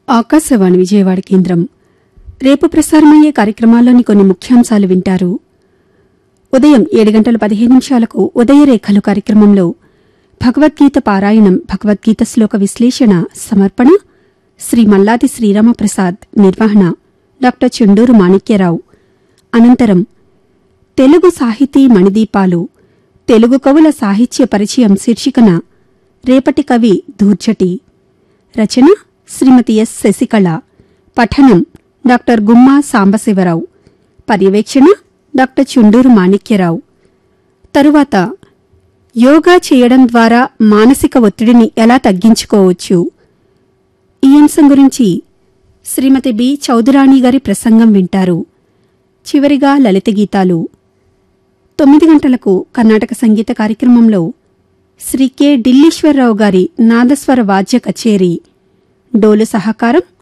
ఆకాశవాణి విజయవాడ కేంద్రం రేపు ప్రసారమయ్యే కార్యక్రమాల్లోని కొన్ని ముఖ్యాంశాలు వింటారు ఉదయం ఏడు గంటల పదిహేను నిమిషాలకు ఉదయరేఖలు కార్యక్రమంలో భగవద్గీత పారాయణం భగవద్గీత శ్లోక విశ్లేషణ సమర్పణ శ్రీ మల్లాది శ్రీరామప్రసాద్ నిర్వహణ డాక్టర్ చుండూరు మాణిక్యరావు అనంతరం తెలుగు సాహితీ మణిదీపాలు తెలుగు కవుల సాహిత్య పరిచయం శీర్షికన రేపటి కవి దూర్జటి రచన శ్రీమతి ఎస్ శశికళ పఠనం డాక్టర్ గుమ్మా సాంబశివరావు పర్యవేక్షణ డాక్టర్ చుండూరు మాణిక్యరావు తరువాత యోగా చేయడం ద్వారా మానసిక ఒత్తిడిని ఎలా తగ్గించుకోవచ్చు ఈ అంశం గురించి శ్రీమతి బి చౌదరాణి గారి ప్రసంగం వింటారు చివరిగా లలిత గీతాలు తొమ్మిది గంటలకు కర్ణాటక సంగీత కార్యక్రమంలో శ్రీ కె ఢిల్లీశ్వరరావు గారి నాదస్వర వాద్య కచేరీ డోలు సహకారం